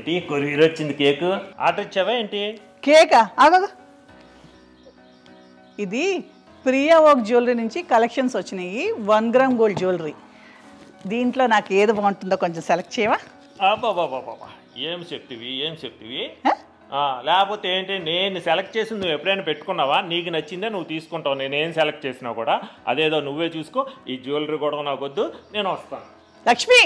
ఏంటి కొరియర్ వచ్చింది cake order ఇచ్చావా ఏంటి కేకా ఆగదు ఇది ప్రియా వర్క్ జ్యువెలరీ నుంచి కలెక్షన్స్ వచ్చినాయి వన్ గ్రామ్ గోల్డ్ జ్యువెలరీ దీంట్లో నాకు ఏది బాగుంటుందో కొంచెం సెలెక్ట్ చేయవా అబ్బాబాబాబా ఏం చెప్తివి ఏం చెప్తివి హ? ఆ, లేకపోతే ఏంటి నేను సెలెక్ట్ చేసి నువ్వు ఎప్పుడైనా పెట్టుకున్నావా నీకు నచ్చిందే నువ్వు తీసుకుంటావు నేను ఏం సెలెక్ట్ చేసినా కూడా అదేదో నువ్వే చూసుకో ఈ జ్యువెలరీ కూడా నాకు వద్దు నేను వస్తాను లక్ష్మి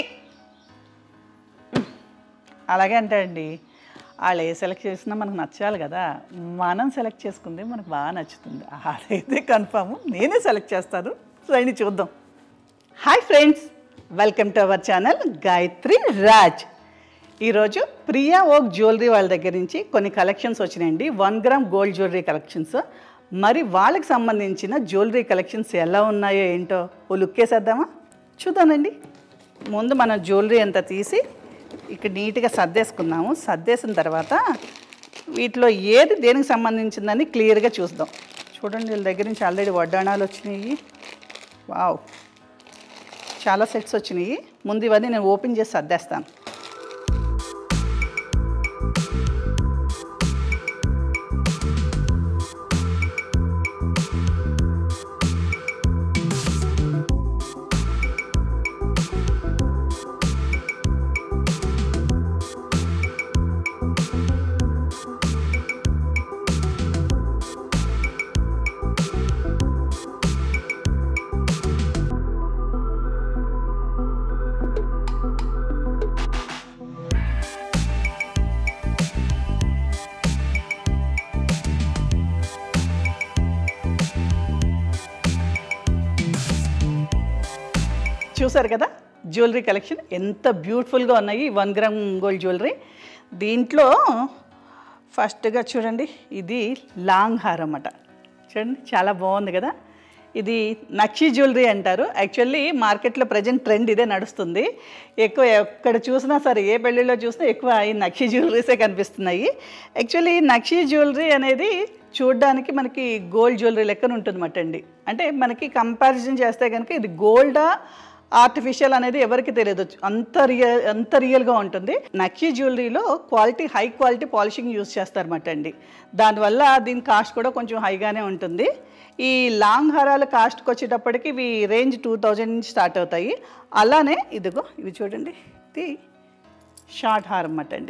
అలాగే అంటే అండి వాళ్ళు ఏ సెలెక్ట్ చేసినా మనకు నచ్చాలి కదా మనం సెలెక్ట్ చేసుకుంది మనకు బాగా నచ్చుతుంది అదైతే కన్ఫామ్ నేనే సెలెక్ట్ చేస్తాను రండి చూద్దాం hi friends welcome to our channel Gayatri Raj ఈరోజు ప్రియా ఓక్ జ్యువెలరీ వాళ్ళ దగ్గర నుంచి కొన్ని కలెక్షన్స్ వచ్చినాయండి one gram gold jewellery collections మరి వాళ్ళకి సంబంధించిన జ్యువెలరీ కలెక్షన్స్ ఎలా ఉన్నాయో ఏంటో ఓ లుక్ వేసేద్దామా చూద్దామండి ముందు మనం జ్యువెలరీ అంతా తీసి ఇక్కడ నీట్గా సర్దేసుకుందాము సర్దేసిన తర్వాత వీటిలో ఏది దేనికి సంబంధించిందని క్లియర్గా చూద్దాం చూడండి వీళ్ళ దగ్గర నుంచి ఆల్రెడీ వడ్డాణాలు వచ్చినాయి వావ్ చాలా సెట్స్ వచ్చినాయి ముందు ఇవన్నీ నేను ఓపెన్ చేసి సర్దేస్తాను చూసారు కదా జ్యువెలరీ కలెక్షన్ ఎంత బ్యూటిఫుల్గా ఉన్నాయి వన్ గ్రామ్ గోల్డ్ జ్యువెలరీ దీంట్లో ఫస్ట్గా చూడండి ఇది లాంగ్ హార్ అన్నమాట చూడండి చాలా బాగుంది కదా ఇది నక్షి జ్యువెలరీ అంటారు యాక్చువల్లీ మార్కెట్లో ప్రజెంట్ ట్రెండ్ ఇదే నడుస్తుంది ఎక్కువ ఎక్కడ చూసినా సరే ఏ పెళ్ళిళ్ళో చూసినా ఎక్కువ ఈ నక్షి జ్యువెలరీసే కనిపిస్తున్నాయి యాక్చువల్లీ నక్షి జ్యువెలరీ అనేది చూడడానికి మనకి గోల్డ్ జ్యువెలరీ లెక్కన ఉంటుందన్నమాట అండి అంటే మనకి కంపారిజన్ చేస్తే కనుక ఇది గోల్డా ఆర్టిఫిషియల్ అనేది ఎవరికి తెలియదు అంత రియల్ అంత రియల్గా ఉంటుంది నక్షి జ్యువెలరీలో quality high quality polishing use చేస్తారన్నమాట అండి దానివల్ల దీని కాస్ట్ కూడా కొంచెం హైగానే ఉంటుంది ఈ లాంగ్ హారాల కాస్ట్కి వచ్చేటప్పటికి ఇవి రేంజ్ టూ థౌజండ్ నుంచి స్టార్ట్ అవుతాయి అలానే ఇదిగో ఇవి చూడండి ఇది షార్ట్ హార్ అన్నమాట అండి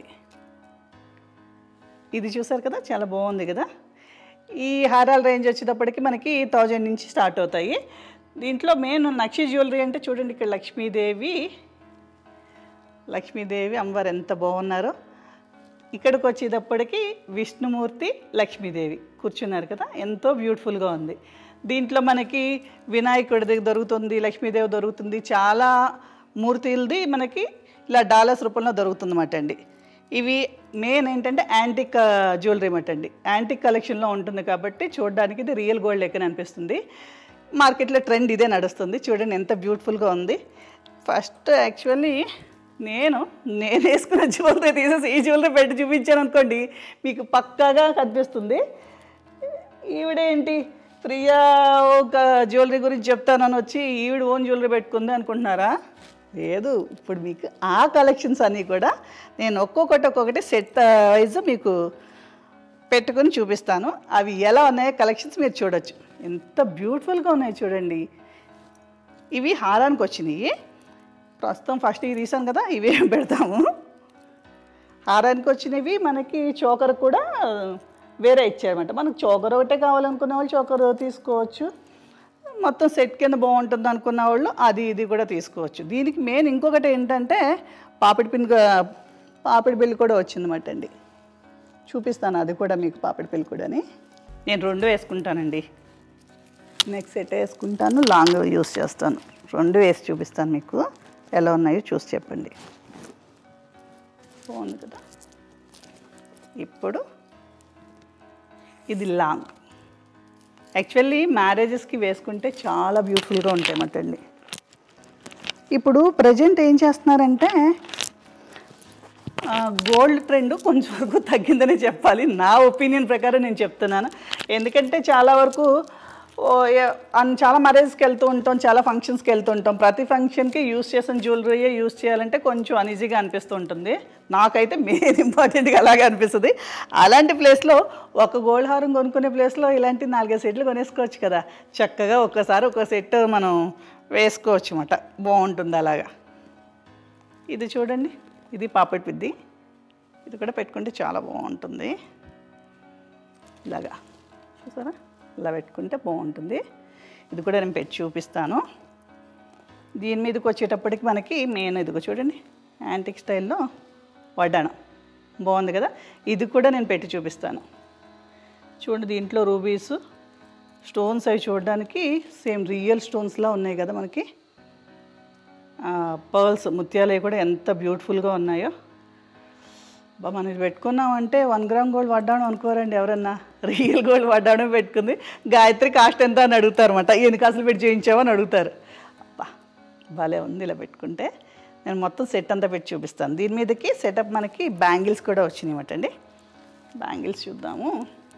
ఇది చూసారు కదా చాలా బాగుంది కదా ఈ హారాల రేంజ్ వచ్చేటప్పటికి మనకి థౌజండ్ నుంచి స్టార్ట్ అవుతాయి దీంట్లో మెయిన్ నక్షి జ్యువెలరీ అంటే చూడండి ఇక్కడ లక్ష్మీదేవి లక్ష్మీదేవి అమ్మవారు ఎంత బాగున్నారో ఇక్కడికి వచ్చేటప్పటికి విష్ణుమూర్తి లక్ష్మీదేవి కూర్చున్నారు కదా ఎంతో బ్యూటిఫుల్గా ఉంది దీంట్లో మనకి వినాయకుడిది దొరుకుతుంది లక్ష్మీదేవి దొరుకుతుంది చాలా మూర్తులది మనకి ఇలా డాలర్స్ రూపంలో దొరుకుతుంది అన్నమాట అండి ఇవి మెయిన్ ఏంటంటే యాంటిక్ జ్యువెలరీ అన్నమాట అండి యాంటిక్ కలెక్షన్లో ఉంటుంది కాబట్టి చూడడానికి ఇది రియల్ గోల్డ్ లెక్కన అనిపిస్తుంది మార్కెట్లో ట్రెండ్ ఇదే నడుస్తుంది చూడండి ఎంత బ్యూటిఫుల్గా ఉంది ఫస్ట్ యాక్చువల్లీ నేను నేను వేసుకున్న జ్యువెలరీ తీసేసి ఈ జ్యువెలరీ పెట్టి చూపించాను అనుకోండి మీకు పక్కాగా కనిపిస్తుంది ఈవిడేంటి ప్రియా ఒక జ్యువెలరీ గురించి చెప్తానని వచ్చి ఈవిడ ఓన్ జ్యువెలరీ పెట్టుకుంది అనుకుంటున్నారా లేదు ఇప్పుడు మీకు ఆ కలెక్షన్స్ అన్నీ కూడా నేను ఒక్కొక్కటి ఒక్కొక్కటి సెట్ వైజ్ మీకు పెట్టుకొని చూపిస్తాను అవి ఎలా ఉన్నాయో కలెక్షన్స్ మీరు చూడొచ్చు ఎంత బ్యూటిఫుల్గా ఉన్నాయి చూడండి ఇవి హారానికి వచ్చినాయి ప్రస్తుతం ఫస్ట్ ఇవి తీసాను కదా ఇవి పెడతాము హారానికి వచ్చినవి మనకి చోకర్ కూడా వేరే ఇచ్చారన్నమాట మనకు చోకర్ ఒకటే కావాలనుకున్న వాళ్ళు చోకర్ తీసుకోవచ్చు మొత్తం సెట్ కింద బాగుంటుంది అనుకున్న వాళ్ళు అది ఇది కూడా తీసుకోవచ్చు దీనికి మెయిన్ ఇంకొకటి ఏంటంటే పాపిడి పిన్ పాపిడి బిల్ కూడా వచ్చిందన్నమాట అండి చూపిస్తాను అది కూడా మీకు పాపిడి పిల్ కూడాని నేను రెండు వేసుకుంటానండి నెక్స్ట్ సెట్ వేసుకుంటాను లాంగ్ యూస్ చేస్తాను రెండు వేసి చూపిస్తాను మీకు ఎలా ఉన్నాయో చూసి చెప్పండి బాగుంది కదా ఇప్పుడు ఇది లాంగ్ యాక్చువల్లీ మ్యారేజెస్కి వేసుకుంటే చాలా బ్యూటిఫుల్గా ఉంటాయి అన్నమాట అండి ఇప్పుడు ప్రజెంట్ ఏం చేస్తున్నారంటే గోల్డ్ ట్రెండ్ కొంచెం వరకు తగ్గిందనే చెప్పాలి నా ఒపీనియన్ ప్రకారం నేను చెప్తున్నాను ఎందుకంటే చాలా వరకు ఓ, ఏ- అన్ చాలా మ్యారేజ్కి వెళ్తూ ఉంటాం చాలా ఫంక్షన్స్కి వెళ్తూ ఉంటాం ప్రతి ఫంక్షన్కి యూస్ చేసిన జ్యువెలరీయే యూస్ చేయాలంటే కొంచెం అన్ఈజీగా అనిపిస్తూ ఉంటుంది నాకైతే మెయిన్ ఇంపార్టెంట్గా అలాగే అనిపిస్తుంది అలాంటి ప్లేస్లో ఒక గోల్డ్ హారం కొనుక్కునే ప్లేస్లో ఇలాంటి నాలుగైదు సెట్లు కొనేసుకోవచ్చు కదా చక్కగా ఒక్కసారి ఒక సెట్ మనం వేసుకోవచ్చు అన్నమాట బాగుంటుంది అలాగా ఇది చూడండి ఇది పాపెట్ విద్ది ఇది కూడా పెట్టుకుంటే చాలా బాగుంటుంది ఇలాగా చూసారా ఇలా పెట్టుకుంటే బాగుంటుంది ఇది కూడా నేను పెట్టి చూపిస్తాను దీని మీదకి వచ్చేటప్పటికి మనకి మెయిన్ ఇదిగో చూడండి యాంటిక్ స్టైల్లో వడ్డాణం బాగుంది కదా ఇది కూడా నేను పెట్టి చూపిస్తాను చూడండి దీంట్లో రూబీస్ స్టోన్స్ అవి చూడడానికి సేమ్ రియల్ స్టోన్స్లా ఉన్నాయి కదా మనకి పర్ల్స్ ముత్యాలవి కూడా ఎంత బ్యూటిఫుల్గా ఉన్నాయో బా మనం ఇది పెట్టుకున్నామంటే వన్ గ్రామ్ గోల్డ్ వడ్డాను అనుకోరండి ఎవరన్నా రియల్ గోల్డ్ వడ్డాను పెట్టుకుంది గాయత్రి కాస్ట్ ఎంత అని అడుగుతారు అనమాట ఎన్ని కాసులు పెట్టి చేయించామని అడుగుతారు అబ్బా భలే ఉంది ఇలా పెట్టుకుంటే నేను మొత్తం సెట్ అంతా పెట్టి చూపిస్తాను దీని మీదకి సెటప్ మనకి బ్యాంగిల్స్ కూడా వచ్చినాయి అండి బ్యాంగిల్స్ చూద్దాము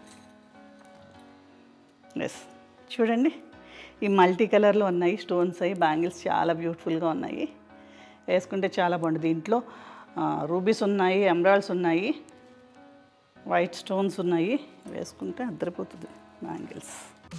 ఎస్ చూడండి ఈ మల్టీ కలర్లో ఉన్నాయి స్టోన్స్ అయ్యి బ్యాంగిల్స్ చాలా బ్యూటిఫుల్గా ఉన్నాయి వేసుకుంటే చాలా బాగుంది దీంట్లో రూబీస్ ఉన్నాయి ఎమరాల్డ్స్ ఉన్నాయి వైట్ స్టోన్స్ ఉన్నాయి వేసుకుంటే అద్దరిపోతుంది బ్యాంగిల్స్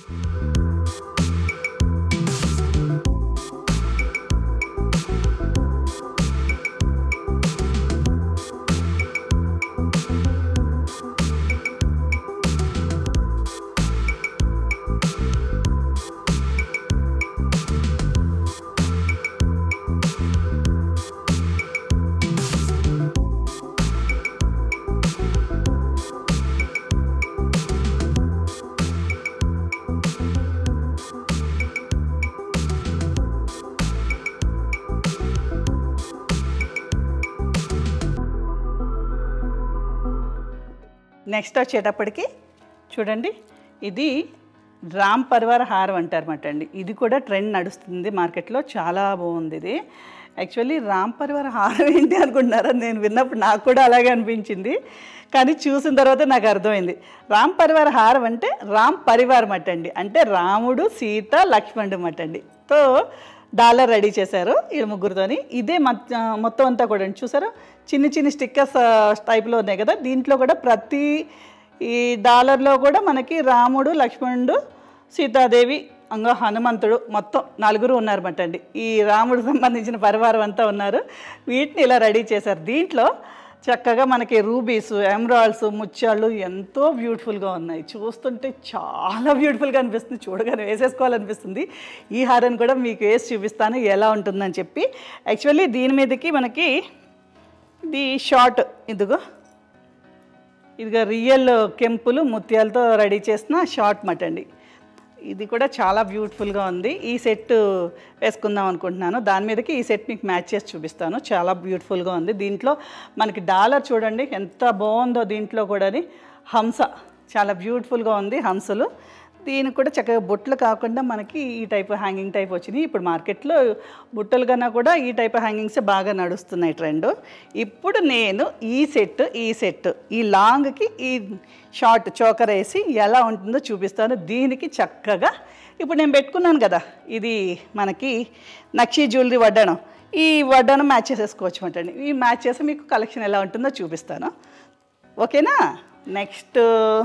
నెక్స్ట్ వచ్చేటప్పటికి చూడండి ఇది రామ్ పరివార హారం అంటారన్నమాట అండి ఇది కూడా ట్రెండ్ నడుస్తుంది మార్కెట్లో చాలా బాగుంది ఇది యాక్చువల్లీ రామ్ పరివార హారం ఏంటి అనుకుంటున్నారా నేను విన్నప్పుడు నాకు కూడా అలాగే అనిపించింది కానీ చూసిన తర్వాత నాకు అర్థమైంది రామ్ పరివార హారం అంటే రామ్ పరివారం అటండి అంటే రాముడు సీత లక్ష్మణుడు అటండి తో డాలర్ రెడీ చేశారు ఈ ముగ్గురుతోని ఇదే మత్- మొత్తం అంతా కూడా చూసారా చిన్న చిన్న స్టిక్కర్స్ టైప్లో ఉన్నాయి కదా దీంట్లో కూడా ప్రతి ఈ డాలర్లో కూడా మనకి రాముడు లక్ష్మణుడు సీతాదేవి అంగా హనుమంతుడు మొత్తం నలుగురు ఉన్నారన్నమాట అండి ఈ రాముడు సంబంధించిన పరివారం అంతా ఉన్నారు వీటిని ఇలా రెడీ చేశారు దీంట్లో చక్కగా మనకి రూబీస్ ఎమరాల్డ్స్ ముత్యాలు ఎంతో బ్యూటిఫుల్గా ఉన్నాయి చూస్తుంటే చాలా బ్యూటిఫుల్గా అనిపిస్తుంది చూడగానే వేసేసుకోవాలనిపిస్తుంది ఈ హారాన్ని కూడా మీకు వేసి చూపిస్తాను ఎలా ఉంటుందని చెప్పి యాక్చువల్లీ దీని మీదకి మనకి ఇది షార్ట్ ఇదిగో ఇదిగో రియల్ కెంపులు ముత్యాలతో రెడీ చేసిన షార్ట్ మట్ అండి ఇది కూడా చాలా బ్యూటిఫుల్గా ఉంది ఈ సెట్ వేసుకుందాం అనుకుంటున్నాను దాని మీదకి ఈ సెట్ మీకు మ్యాచ్ చేసి చూపిస్తాను చాలా బ్యూటిఫుల్గా ఉంది దీంట్లో మనకి డాలర్ చూడండి ఎంత బాగుందో దీంట్లో కూడా హంస చాలా బ్యూటిఫుల్గా ఉంది హంసలు దీనికి కూడా చక్కగా బుట్టలు కాకుండా మనకి ఈ టైప్ హ్యాంగింగ్ టైప్ వచ్చినాయి ఇప్పుడు మార్కెట్లో బుట్టలు కన్నా కూడా ఈ టైప్ హ్యాంగింగ్స్ బాగా నడుస్తున్నాయి ట్రెండ్ ఇప్పుడు నేను ఈ సెట్ ఈ సెట్ ఈ లాంగ్కి ఈ షార్ట్ చోకర్ వేసి ఎలా ఉంటుందో చూపిస్తాను దీనికి చక్కగా ఇప్పుడు నేను పెట్టుకున్నాను కదా ఇది మనకి నక్షి జ్యువెలరీ వడ్డానం ఈ వడ్డానం మ్యాచ్ చేసేసుకోవచ్చు అంటండి ఈ మ్యాచ్ చేసి మీకు కలెక్షన్ ఎలా ఉంటుందో చూపిస్తాను ఓకేనా నెక్స్ట్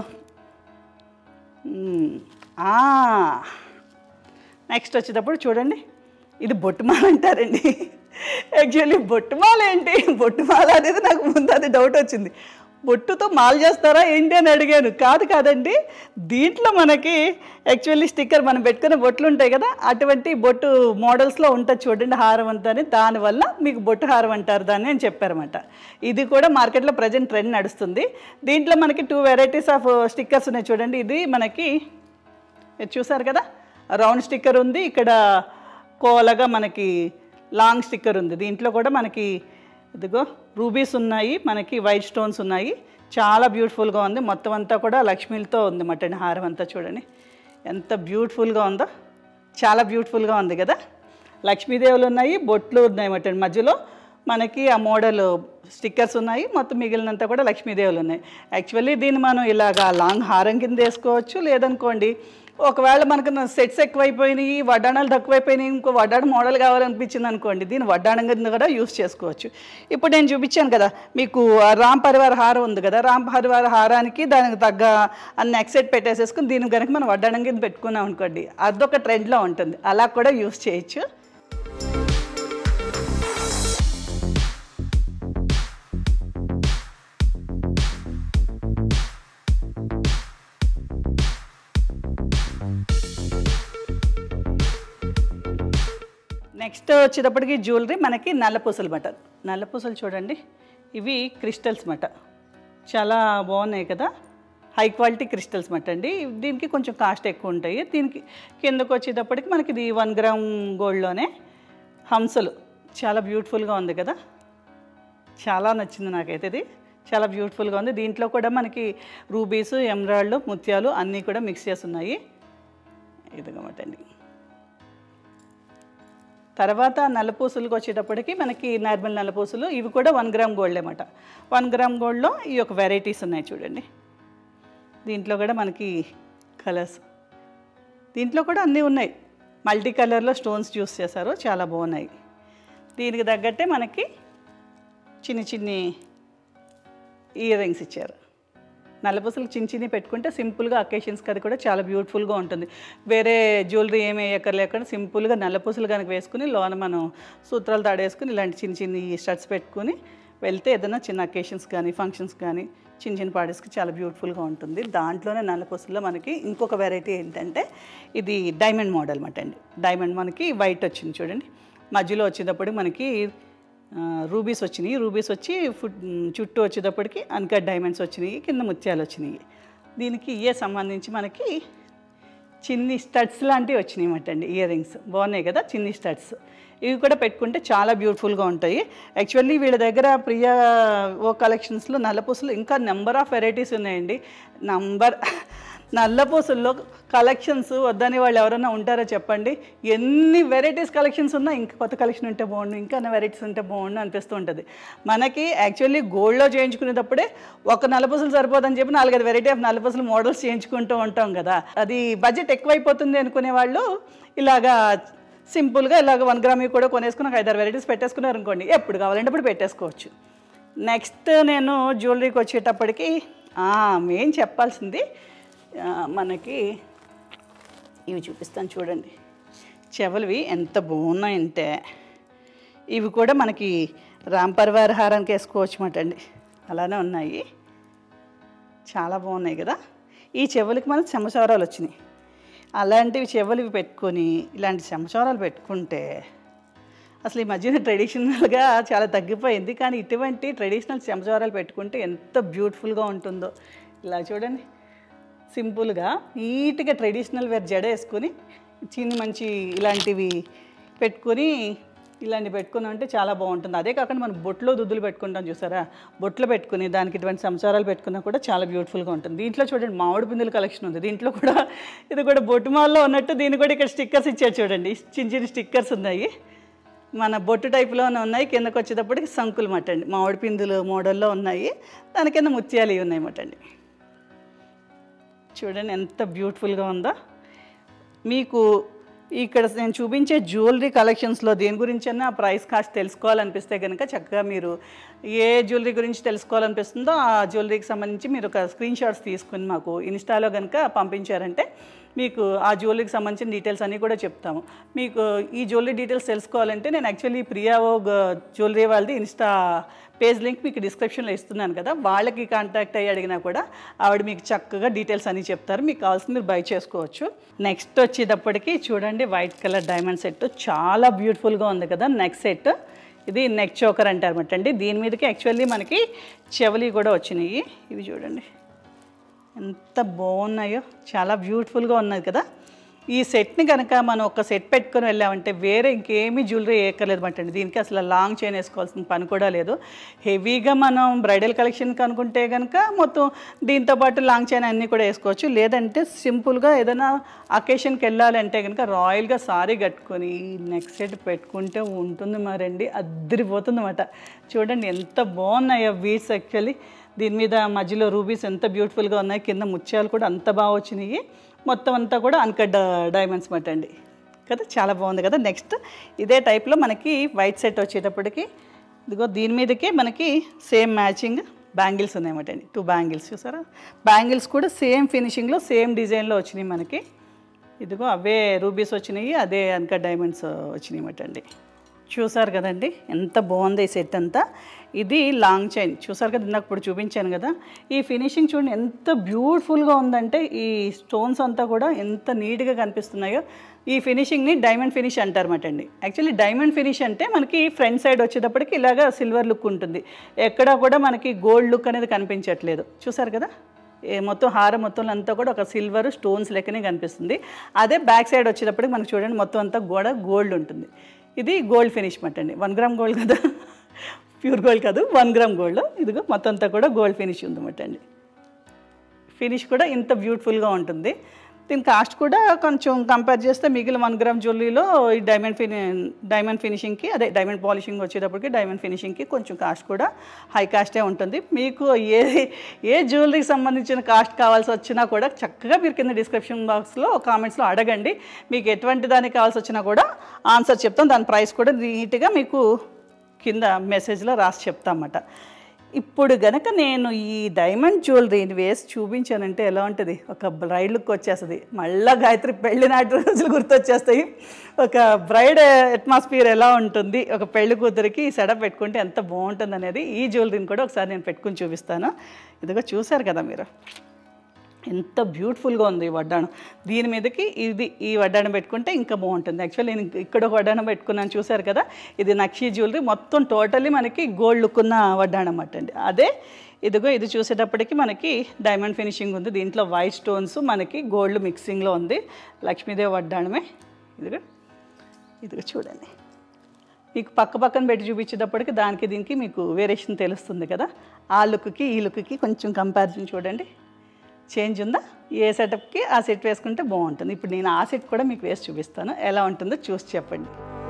నెక్స్ట్ వచ్చేటప్పుడు చూడండి ఇది బొట్టుమాల అంటారండి యాక్చువల్లీ బొట్టుమాల ఏంటి బొట్టుమాల అనేది నాకు ముందు అది డౌట్ వచ్చింది బొట్టుతో మాల చేస్తారా ఏంటి అని అడిగాను కాదు కాదండి దీంట్లో మనకి యాక్చువల్లీ స్టిక్కర్ మనం పెట్టుకునే బొట్లు ఉంటాయి కదా అటువంటి బొట్టు మోడల్స్లో ఉంటుంది చూడండి హారం అంతా అని దానివల్ల మీకు బొట్టు హారం అంటారు దాన్ని అని చెప్పారన్నమాట ఇది కూడా మార్కెట్లో ప్రజెంట్ ట్రెండ్ నడుస్తుంది దీంట్లో మనకి టూ వెరైటీస్ ఆఫ్ స్టిక్కర్స్ ఉన్నాయి చూడండి ఇది మనకి ఇది చూసారు కదా రౌండ్ స్టిక్కర్ ఉంది ఇక్కడ కోలగా మనకి లాంగ్ స్టిక్కర్ ఉంది దీంట్లో కూడా మనకి ఇదిగో రూబీస్ ఉన్నాయి మనకి వైట్ స్టోన్స్ ఉన్నాయి చాలా బ్యూటిఫుల్గా ఉంది మొత్తం అంతా కూడా లక్ష్మీలతో ఉంది మటన్ హారం అంతా చూడండి ఎంత బ్యూటిఫుల్గా ఉందో చాలా బ్యూటిఫుల్గా ఉంది కదా లక్ష్మీదేవులు ఉన్నాయి బొట్లు ఉన్నాయి మటన్ మధ్యలో మనకి ఆ మోడల్ స్టిక్కర్స్ ఉన్నాయి మొత్తం మిగిలినంతా కూడా లక్ష్మీదేవులు ఉన్నాయి యాక్చువల్లీ దీన్ని మనం ఇలాగా లాంగ్ హారం కింద వేసుకోవచ్చు లేదనుకోండి ఒకవేళ మనకు సెట్స్ ఎక్కువైపోయినాయి వడ్డాణాలు తక్కువైపోయినాయి ఇంకో వడ్డాణ మోడల్ కావాలనిపించింది అనుకోండి దీన్ని వడ్డాణం కింద కూడా యూస్ చేసుకోవచ్చు ఇప్పుడు నేను చూపించాను కదా మీకు ఆ రామ్ పరివార హారం ఉంది కదా రామ్ పరివార హారానికి దానికి తగ్గ అన్ని ఎక్సెట్ పెట్టేసేసుకుని దీనికి కనుక మనం వడ్డాణం కింద పెట్టుకున్నాం అనుకోండి అదొక ట్రెండ్లో ఉంటుంది అలా కూడా యూస్ చేయొచ్చు నెక్స్ట్ వచ్చేటప్పటికి జ్యువెలరీ మనకి నల్లపూసలు మాట నల్లపూసలు చూడండి ఇవి క్రిస్టల్స్ మాట చాలా బాగున్నాయి కదా హై క్వాలిటీ క్రిస్టల్స్ మాట అండి దీనికి కొంచెం కాస్ట్ ఎక్కువ ఉంటాయి దీనికి కిందకు వచ్చేటప్పటికి మనకి ఇది వన్ గ్రామ్ గోల్డ్లోనే హంసలు చాలా బ్యూటిఫుల్గా ఉంది కదా చాలా నచ్చింది నాకైతే ఇది చాలా బ్యూటిఫుల్గా ఉంది దీంట్లో కూడా మనకి రూబీస్ ఎమరాల్డ్ ముత్యాలు అన్నీ కూడా మిక్స్ చేసి ఉన్నాయి ఇదిగమాట అండి తర్వాత నల్లపూసలకు వచ్చేటప్పటికి మనకి నార్మల్ నల్లపూసలు ఇవి కూడా వన్ గ్రామ్ గోల్డ్ అన్నమాట వన్ గ్రామ్ గోల్డ్లో ఈ యొక్క వెరైటీస్ ఉన్నాయి చూడండి దీంట్లో కూడా మనకి కలర్స్ దీంట్లో కూడా అన్నీ ఉన్నాయి మల్టీ కలర్లో స్టోన్స్ యూస్ చేశారు చాలా బాగున్నాయి దీనికి తగ్గట్టే మనకి చిన్ని చిన్ని ఇయర్ రింగ్స్ ఇచ్చారు నల్లపూసలు చిన్న చిన్ని పెట్టుకుంటే సింపుల్గా అకేషన్స్కి అది కూడా చాలా బ్యూటిఫుల్గా ఉంటుంది వేరే జ్యువెలరీ ఏమి వేయక్కర్ లేకుండా సింపుల్గా నల్లపూసలు కనుక వేసుకుని లోన మనం సూత్రాలు తాడేసుకుని ఇలాంటి చిన్న చిన్ని స్టడ్స్ పెట్టుకుని వెళ్తే ఏదైనా చిన్న అకేషన్స్ కానీ ఫంక్షన్స్ కానీ చిన్న చిన్న పార్టీస్కి చాలా బ్యూటిఫుల్గా ఉంటుంది దాంట్లోనే నల్లపూసల్లో మనకి ఇంకొక వెరైటీ ఏంటంటే ఇది డైమండ్ మోడల్ అనమాట అండి డైమండ్ మనకి వైట్ వచ్చింది చూడండి మధ్యలో వచ్చేటప్పుడు మనకి రూబీస్ వచ్చినాయి రూబీస్ వచ్చి ఫుడ్ చుట్టూ వచ్చేటప్పటికి అన్కట్ డైమండ్స్ వచ్చినాయి కింద ముత్యాలు వచ్చినాయి దీనికి ఇయే సంబంధించి మనకి చిన్ని స్టడ్స్ లాంటివి వచ్చినాయి అన్నమాట అండి ఇయర్ రింగ్స్ బాగున్నాయి కదా చిన్ని స్టడ్స్ ఇవి కూడా పెట్టుకుంటే చాలా బ్యూటిఫుల్గా ఉంటాయి యాక్చువల్లీ వీళ్ళ దగ్గర ప్రియా ఓ కలెక్షన్స్లో నల్లపూసలు ఇంకా నెంబర్ ఆఫ్ వెరైటీస్ ఉన్నాయండి నంబర్ నల్లపూసల్లో కలెక్షన్స్ వద్దని వాళ్ళు ఎవరైనా ఉంటారో చెప్పండి ఎన్ని వెరైటీస్ కలెక్షన్స్ ఉన్నా ఇంకా కొత్త కలెక్షన్ ఉంటే బాగుండు ఇంకా వెరైటీస్ ఉంటే బాగుండు అనిపిస్తూ ఉంటుంది మనకి యాక్చువల్లీ గోల్డ్లో చేయించుకునేటప్పుడే ఒక నల్లపూసలు సరిపోదని చెప్పి నాలుగైదు వెరైటీ ఆఫ్ నల్లపూసలు మోడల్స్ చేయించుకుంటూ ఉంటాం కదా అది బడ్జెట్ ఎక్కువైపోతుంది అనుకునే వాళ్ళు ఇలాగా సింపుల్గా ఇలాగ వన్ గ్రామ్ కూడా కొనేసుకుని ఒక ఐదారు వెరైటీస్ పెట్టేసుకున్నారు అనుకోండి ఎప్పుడు కావాలంటే అప్పుడు పెట్టేసుకోవచ్చు నెక్స్ట్ నేను జ్యువెలరీకి వచ్చేటప్పటికి మెయిన్ చెప్పాల్సింది ఆ, మనకి ఇవి చూపిస్తాను చూడండి చెవులవి ఎంత బాగున్నాయంటే ఇవి కూడా మనకి రామ్ పరివార హారానికి వేసుకోవచ్చు మాట అండి అలానే ఉన్నాయి చాలా బాగున్నాయి కదా ఈ చెవులకి మనకు చెమచారాలు వచ్చినాయి అలాంటివి చెవులు పెట్టుకొని ఇలాంటి చెమచారాలు పెట్టుకుంటే అసలు ఈ మధ్యన ట్రెడిషనల్గా చాలా తగ్గిపోయింది కానీ ఇటువంటి ట్రెడిషనల్ చెమచారాలు పెట్టుకుంటే ఎంత బ్యూటిఫుల్గా ఉంటుందో ఇలా చూడండి సింపుల్గా నీట్గా ట్రెడిషనల్ వేర్ జడ వేసుకొని చిన్న మంచి ఇలాంటివి పెట్టుకొని ఇలాంటి పెట్టుకున్నాం అంటే చాలా బాగుంటుంది అదే కాకుండా మనం బొట్లో దుద్దులు పెట్టుకుంటాం చూసారా బొట్లు పెట్టుకుని దానికి ఇటువంటి సంసారాలు పెట్టుకున్నా కూడా చాలా బ్యూటిఫుల్గా ఉంటుంది దీంట్లో చూడండి మామిడి పిందుల కలెక్షన్ ఉంది దీంట్లో కూడా ఇది కూడా బొట్టు మాల్లో ఉన్నట్టు దీన్ని కూడా ఇక్కడ స్టిక్కర్స్ ఇచ్చారు చూడండి చిన్న చిన్న స్టిక్కర్స్ ఉన్నాయి మన బొట్టు టైప్లోనే ఉన్నాయి కిందకు వచ్చేటప్పటికి సంకులు మటండి మామిడి పిందులు మోడల్లో ఉన్నాయి దాని కింద ముత్యాలు ఇవి ఉన్నాయి మటండి చూడండి ఎంత బ్యూటిఫుల్గా ఉందో మీకు ఇక్కడ నేను చూపించే జ్యువెలరీ కలెక్షన్స్లో దేని గురించైనా ప్రైస్ కాస్ట్ తెలుసుకోవాలనిపిస్తే కనుక చక్కగా మీరు ఏ జ్యువెలరీ గురించి తెలుసుకోవాలనిపిస్తుందో ఆ జ్యువెలరీకి సంబంధించి మీరు ఒక స్క్రీన్ షాట్స్ తీసుకుని మాకు ఇన్స్టాలో కనుక పంపించారంటే మీకు ఆ జ్యువెలరీకి సంబంధించిన డీటెయిల్స్ అన్నీ కూడా చెప్తాము మీకు ఈ జ్యువెలరీ డీటెయిల్స్ తెలుసుకోవాలంటే నేను యాక్చువల్లీ ప్రియా ఓగ్ జ్యువెలరీ వాళ్ళది ఇన్స్టా పేజ్ లింక్ మీకు డిస్క్రిప్షన్లో ఇస్తున్నాను కదా వాళ్ళకి కాంటాక్ట్ అయ్యి అడిగినా కూడా ఆవిడ మీకు చక్కగా డీటెయిల్స్ అన్నీ చెప్తారు మీకు కావాల్సింది మీరు బై చేసుకోవచ్చు నెక్స్ట్ వచ్చేటప్పటికి చూడండి వైట్ కలర్ డైమండ్ సెట్ చాలా బ్యూటిఫుల్గా ఉంది కదా నెక్ సెట్ ఇది నెక్ చోకర్ అంటారన్నమాట అండి దీని మీదకి యాక్చువల్లీ మనకి చెవలి కూడా వచ్చినాయి ఇవి చూడండి ఎంత బాగున్నాయో చాలా బ్యూటిఫుల్గా ఉన్నది కదా ఈ సెట్ని కనుక మనం ఒక సెట్ పెట్టుకొని వెళ్ళామంటే వేరే ఇంకేమీ జ్యువెలరీ వేయక్కర్లేదు అండి దీనికి అసలు లాంగ్ చైన్ వేసుకోవాల్సిన పని కూడా లేదు హెవీగా మనం బ్రైడల్ కలెక్షన్కి అనుకుంటే కనుక మొత్తం దీంతో పాటు లాంగ్ చైన్ అన్నీ కూడా వేసుకోవచ్చు లేదంటే సింపుల్గా ఏదైనా అకేషన్కి వెళ్ళాలంటే కనుక రాయల్గా సారీ కట్టుకొని నెక్ సెట్ పెట్టుకుంటే ఉంటుంది మరండి అద్దరిపోతుంది అన్నమాట చూడండి ఎంత బాగున్నాయో బీట్స్ యాక్చువల్లీ దీని మీద మధ్యలో రూబీస్ ఎంత బ్యూటిఫుల్గా ఉన్నాయి కింద ముత్యాలు కూడా అంత బాగా వచ్చినాయి మొత్తం అంతా కూడా అన్కట్ డైమండ్స్ మాట అండి కదా చాలా బాగుంది కదా నెక్స్ట్ ఇదే టైప్లో మనకి వైట్ సెట్ వచ్చేటప్పటికి ఇదిగో దీని మీదకే మనకి సేమ్ మ్యాచింగ్ బ్యాంగిల్స్ ఉన్నాయన్నమాట అండి టూ బ్యాంగిల్స్ చూసారా బ్యాంగిల్స్ కూడా సేమ్ ఫినిషింగ్లో సేమ్ డిజైన్లో వచ్చినాయి మనకి ఇదిగో అవే రూబీస్ వచ్చినాయి అదే అన్క డైమండ్స్ వచ్చినాయి అన్నమాట అండి చూసారు కదండి ఎంత బాగుంది ఈ సెట్ అంతా ఇది లాంగ్ చైన్ చూసారు కదా ఇందాక ఇప్పుడు చూపించాను కదా ఈ ఫినిషింగ్ చూడండి ఎంత బ్యూటిఫుల్గా ఉందంటే ఈ స్టోన్స్ అంతా కూడా ఎంత నీట్గా కనిపిస్తున్నాయో ఈ ఫినిషింగ్ని డైమండ్ ఫినిష్ అంటారన్నమాట అండి యాక్చువల్లీ డైమండ్ ఫినిష్ అంటే మనకి ఫ్రంట్ సైడ్ వచ్చేటప్పటికి ఇలాగా సిల్వర్ లుక్ ఉంటుంది ఎక్కడా కూడా మనకి గోల్డ్ లుక్ అనేది కనిపించట్లేదు చూసారు కదా ఏ మొత్తం హారం మొత్తం అంతా కూడా ఒక సిల్వర్ స్టోన్స్ లెక్కనే కనిపిస్తుంది అదే బ్యాక్ సైడ్ వచ్చేటప్పటికి మనకు చూడండి మొత్తం అంతా గోడ గోల్డ్ ఉంటుంది ఇది గోల్డ్ ఫినిష్ మాట అండి వన్ గ్రామ్ గోల్డ్ కదా ప్యూర్ గోల్డ్ కాదు వన్ గ్రామ్ గోల్డ్ ఇదిగో మొత్తం అంతా కూడా గోల్డ్ ఫినిష్ ఉందన్నమాట అండి ఫినిష్ కూడా ఇంత బ్యూటిఫుల్గా ఉంటుంది దీని కాస్ట్ కూడా కొంచెం కంపేర్ చేస్తే మిగిలిన వన్ గ్రామ్ జ్యువెలరీలో ఈ డైమండ్ ఫిని డైమండ్ ఫినిషింగ్కి అదే డైమండ్ పాలిషింగ్ వచ్చేటప్పటికి డైమండ్ ఫినిషింగ్కి కొంచెం కాస్ట్ కూడా హై కాస్టే ఉంటుంది మీకు ఏ ఏ జ్యువెలరీకి సంబంధించిన కాస్ట్ కావాల్సి వచ్చినా కూడా చక్కగా మీరు కింద డిస్క్రిప్షన్ బాక్స్లో కామెంట్స్లో అడగండి మీకు ఎటువంటి దానికి కావాల్సి వచ్చినా కూడా ఆన్సర్ చెప్తాం దాని ప్రైస్ కూడా నీట్గా మీకు కింద మెసేజ్లో రాసి చెప్తామన్నమాట ఇప్పుడు గనక నేను ఈ డైమండ్ జ్యువెలరీని వేసి చూపించానంటే ఎలా ఉంటుంది ఒక బ్రైడ్ లుక్ వచ్చేస్తుంది మళ్ళీ గాయత్రి పెళ్లి నాటి రోజులు గుర్తొచ్చేస్తాయి ఒక బ్రైడ్ అట్మాస్ఫియర్ ఎలా ఉంటుంది ఒక పెళ్లి కూతురికి ఈ సెటప్ పెట్టుకుంటే ఎంత బాగుంటుంది అనేది ఈ జ్యువెలరీని కూడా ఒకసారి నేను పెట్టుకుని చూపిస్తాను ఇదిగో చూసారు కదా మీరు ఎంత బ్యూటిఫుల్గా ఉంది ఈ వడ్డాణం దీని మీదకి ఇది ఈ వడ్డాణం పెట్టుకుంటే ఇంకా బాగుంటుంది యాక్చువల్లీ నేను ఇక్కడ ఒక వడ్డాణం పెట్టుకున్నాను చూసారు కదా ఇది నక్షి జ్యువెలరీ మొత్తం టోటల్లీ మనకి గోల్డ్ లుక్ ఉన్న వడ్డాణం అన్నమాట అండి అదే ఇదిగో ఇది చూసేటప్పటికి మనకి డైమండ్ ఫినిషింగ్ ఉంది దీంట్లో వైట్ స్టోన్స్ మనకి గోల్డ్ మిక్సింగ్లో ఉంది లక్ష్మీదేవి వడ్డాణమే ఇదిగో ఇదిగో చూడండి మీకు పక్క పక్కన పెట్టి చూపించేటప్పటికి దానికి దీనికి మీకు వేరియేషన్ తెలుస్తుంది కదా ఆ లుక్కి ఈ లుక్కి కొంచెం కంపారిజన్ చూడండి చేంజ్ ఉందా ఏ సెటప్కి ఆ సెట్ వేసుకుంటే బాగుంటుంది ఇప్పుడు నేను ఆ సెట్ కూడా మీకు వేసి చూపిస్తాను ఎలా ఉంటుందో చూసి చెప్పండి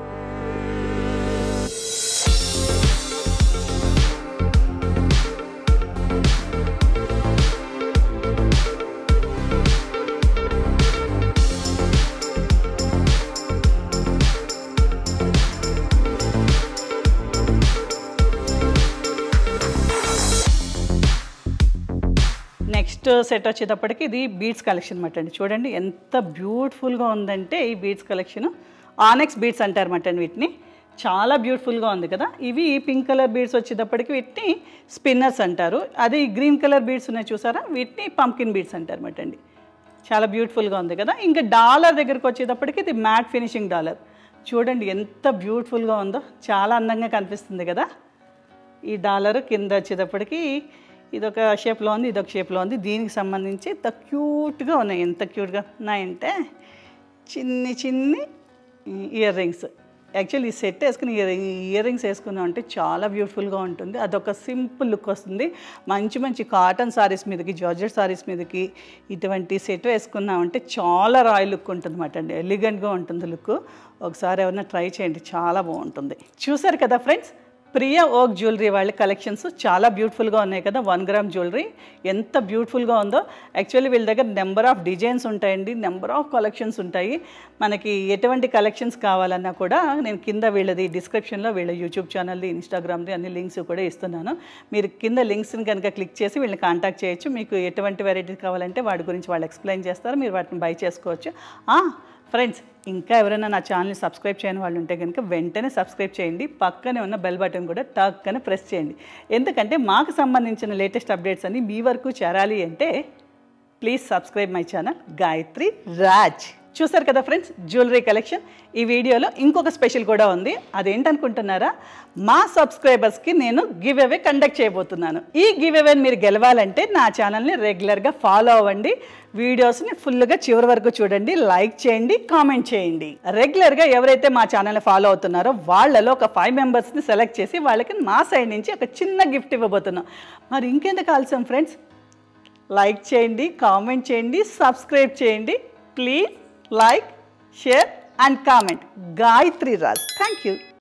నెక్స్ట్ సెట్ వచ్చేటప్పటికి ఇది బీడ్స్ కలెక్షన్ అనమాట అండి చూడండి ఎంత బ్యూటిఫుల్గా ఉందంటే ఈ బీడ్స్ కలెక్షన్ ఆనెక్స్ బీడ్స్ అంటారన్నమాట అండి వీటిని చాలా బ్యూటిఫుల్గా ఉంది కదా ఇవి పింక్ కలర్ బీడ్స్ వచ్చేటప్పటికి వీటిని స్పిన్నర్స్ అంటారు అదే ఈ గ్రీన్ కలర్ బీడ్స్ ఉన్నాయి చూసారా వీటిని పంకిన్ బీడ్స్ అంటారన్నమాట అండి చాలా బ్యూటిఫుల్గా ఉంది కదా ఇంకా డాలర్ దగ్గరికి వచ్చేటప్పటికి ఇది మ్యాట్ ఫినిషింగ్ డాలర్ చూడండి ఎంత బ్యూటిఫుల్గా ఉందో చాలా అందంగా కనిపిస్తుంది కదా ఈ డాలర్ కింద వచ్చేటప్పటికి ఇదొక షేప్లో ఉంది ఇదొక షేప్లో ఉంది దీనికి సంబంధించి ఇంత క్యూట్గా ఉన్నాయి ఎంత క్యూట్గా ఉన్నాయంటే చిన్ని చిన్ని ఇయర్ రింగ్స్ యాక్చువల్లీ ఈ సెట్ వేసుకుని ఇయర్ ఇయర్ రింగ్స్ వేసుకున్నాం అంటే చాలా బ్యూటిఫుల్గా ఉంటుంది అదొక సింపుల్ లుక్ వస్తుంది మంచి మంచి కాటన్ సారీస్ మీదకి జార్జెట్ సారీస్ మీదకి ఇటువంటి సెట్ వేసుకున్నామంటే చాలా రాయల్ లుక్ ఉంటుంది అన్నమాట అండి ఎలిగెంట్గా ఉంటుంది లుక్ ఒకసారి ఎవరైనా ట్రై చేయండి చాలా బాగుంటుంది చూసారు కదా ఫ్రెండ్స్ ప్రియ ఓక్ జ్యువెలరీ వాళ్ళ కలెక్షన్స్ చాలా బ్యూటిఫుల్గా ఉన్నాయి కదా వన్ గ్రామ్ జ్యువెలరీ ఎంత బ్యూటిఫుల్గా ఉందో యాక్చువల్లీ వీళ్ళ దగ్గర నెంబర్ ఆఫ్ డిజైన్స్ ఉంటాయండి నెంబర్ ఆఫ్ కలెక్షన్స్ ఉంటాయి మనకి ఎటువంటి కలెక్షన్స్ కావాలన్నా కూడా నేను కింద వీళ్ళది డిస్క్రిప్షన్లో వీళ్ళ యూట్యూబ్ ఛానల్ది ఇన్స్టాగ్రామ్ది అన్ని లింక్స్ కూడా ఇస్తున్నాను మీరు కింద లింక్స్ని కనుక క్లిక్ చేసి వీళ్ళని కాంటాక్ట్ చేయొచ్చు మీకు ఎటువంటి వెరైటీస్ కావాలంటే వాటి గురించి వాళ్ళు ఎక్స్ప్లెయిన్ చేస్తారు మీరు వాటిని బై చేసుకోవచ్చు ఫ్రెండ్స్ ఇంకా ఎవరైనా నా ఛానల్ని సబ్స్క్రైబ్ చేయని వాళ్ళు ఉంటే కనుక వెంటనే సబ్స్క్రైబ్ చేయండి పక్కనే ఉన్న బెల్ బటన్ కూడా టక్కన ప్రెస్ చేయండి ఎందుకంటే మాకు సంబంధించిన లేటెస్ట్ అప్డేట్స్ అన్ని మీ వరకు చేరాలి అంటే please subscribe my channel Gayatri Raj చూసారు కదా ఫ్రెండ్స్ జ్యువెలరీ కలెక్షన్ ఈ వీడియోలో ఇంకొక స్పెషల్ కూడా ఉంది అదేంటనుకుంటున్నారా మా సబ్స్క్రైబర్స్కి నేను గివ్ అవే కండక్ట్ చేయబోతున్నాను ఈ గివ్ అవేని మీరు గెలవాలంటే నా ఛానల్ని రెగ్యులర్గా ఫాలో అవ్వండి వీడియోస్ని ఫుల్గా చివరి వరకు చూడండి లైక్ చేయండి కామెంట్ చేయండి రెగ్యులర్గా ఎవరైతే మా ఛానల్ని ఫాలో అవుతున్నారో వాళ్ళలో ఒక ఫైవ్ మెంబర్స్ని సెలెక్ట్ చేసి వాళ్ళకి మా సైడ్ నుంచి ఒక చిన్న గిఫ్ట్ ఇవ్వబోతున్నాం మరి ఇంకెందుకు ఆలస్యం ఫ్రెండ్స్ లైక్ చేయండి కామెంట్ చేయండి సబ్స్క్రైబ్ చేయండి please like share and comment Gayatri Raj thank you